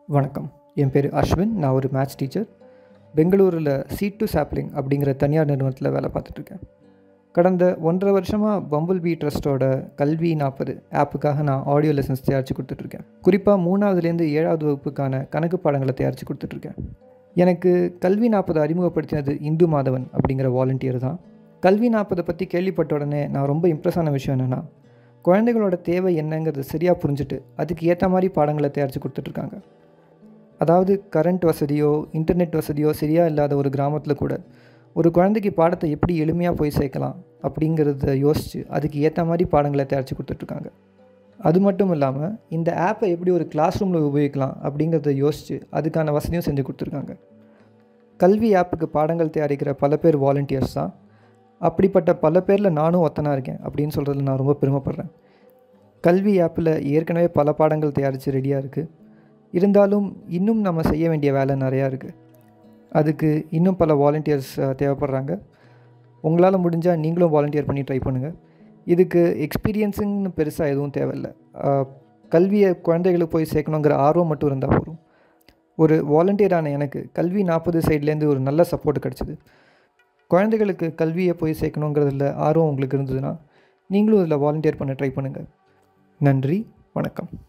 வணக்கம் என் பேர் அஸ்வின் நான் ஒரு மேத்ஸ் டீச்சர் பெங்களூரில் சீட் டு சாப்லிங் அப்படிங்கிற தனியார் நிறுவனத்தில் வேலை பார்த்துட்ருக்கேன் கடந்த ஒன்றரை வருஷமாக பம்புல் பி ட்ரஸ்ட்டோட கல்வி நாற்பது ஆப்புக்காக நான் ஆடியோ லெசன்ஸ் தயாரித்து கொடுத்துட்ருக்கேன் குறிப்பாக மூணாவதுலேருந்து ஏழாவது வகுப்புக்கான கணக்கு பாடங்களை தயாரித்து கொடுத்துட்ருக்கேன் எனக்கு கல்வி நாற்பது அறிமுகப்படுத்தினது இந்து மாதவன் அப்படிங்கிற வாலண்டியர் தான் கல்வி நாற்பதை பற்றி கேள்விப்பட்ட உடனே நான் ரொம்ப இம்ப்ரெஸ் ஆன விஷயம் என்னென்னா குழந்தைகளோட தேவை என்னங்கிறது சரியாக புரிஞ்சுட்டு அதுக்கு ஏற்ற மாதிரி பாடங்களை தயாரித்து கொடுத்துட்ருக்காங்க அதாவது கரண்ட் வசதியோ இன்டர்நெட் வசதியோ சரியாக இல்லாத ஒரு கிராமத்தில் கூட ஒரு குழந்தைக்கு பாடத்தை எப்படி எளிமையாக போய் சேர்க்கலாம் அப்படிங்கிறத யோசித்து அதுக்கு ஏற்ற மாதிரி பாடங்களை தயாரித்து கொடுத்துட்ருக்காங்க அது மட்டும் இல்லாமல் இந்த ஆப்பை எப்படி ஒரு கிளாஸ் ரூமில் உபயோகிக்கலாம் அப்படிங்கிறத யோசித்து அதுக்கான வசதியும் செஞ்சு கொடுத்துருக்காங்க கல்வி ஆப்புக்கு பாடங்கள் தயாரிக்கிற பல பேர் வாலண்டியர்ஸ் தான் அப்படிப்பட்ட பல பேரில் நானும் ஒத்தனாக இருக்கேன் அப்படின்னு சொல்கிறதுல நான் ரொம்ப பெருமைப்படுறேன் கல்வி ஆப்பில் ஏற்கனவே பல பாடங்கள் தயாரித்து ரெடியாக இருக்குது இருந்தாலும் இன்னும் நம்ம செய்ய வேண்டிய வேலை நிறையா இருக்குது அதுக்கு இன்னும் பல வாலண்டியர்ஸ் தேவைப்படுறாங்க உங்களால் முடிஞ்சால் நீங்களும் வாலண்டியர் பண்ணி ட்ரை பண்ணுங்கள் இதுக்கு எக்ஸ்பீரியன்ஸுன்னு பெருசாக எதுவும் தேவையில்லை அஹ், கல்வியை குழந்தைகளுக்கு போய் சேர்க்கணுங்கிற ஆர்வம் மட்டும் இருந்தால் போதும் ஒரு வாலண்டியரான எனக்கு கல்வி நாற்பது சைட்லேருந்து ஒரு நல்ல சப்போர்ட் கிடச்சிது குழந்தைகளுக்கு கல்வியை போய் சேர்க்கணுங்கிறதுல ஆர்வம் உங்களுக்கு இருந்ததுன்னா நீங்களும் இதில் வாலண்டியர் பண்ண ட்ரை பண்ணுங்கள் நன்றி வணக்கம்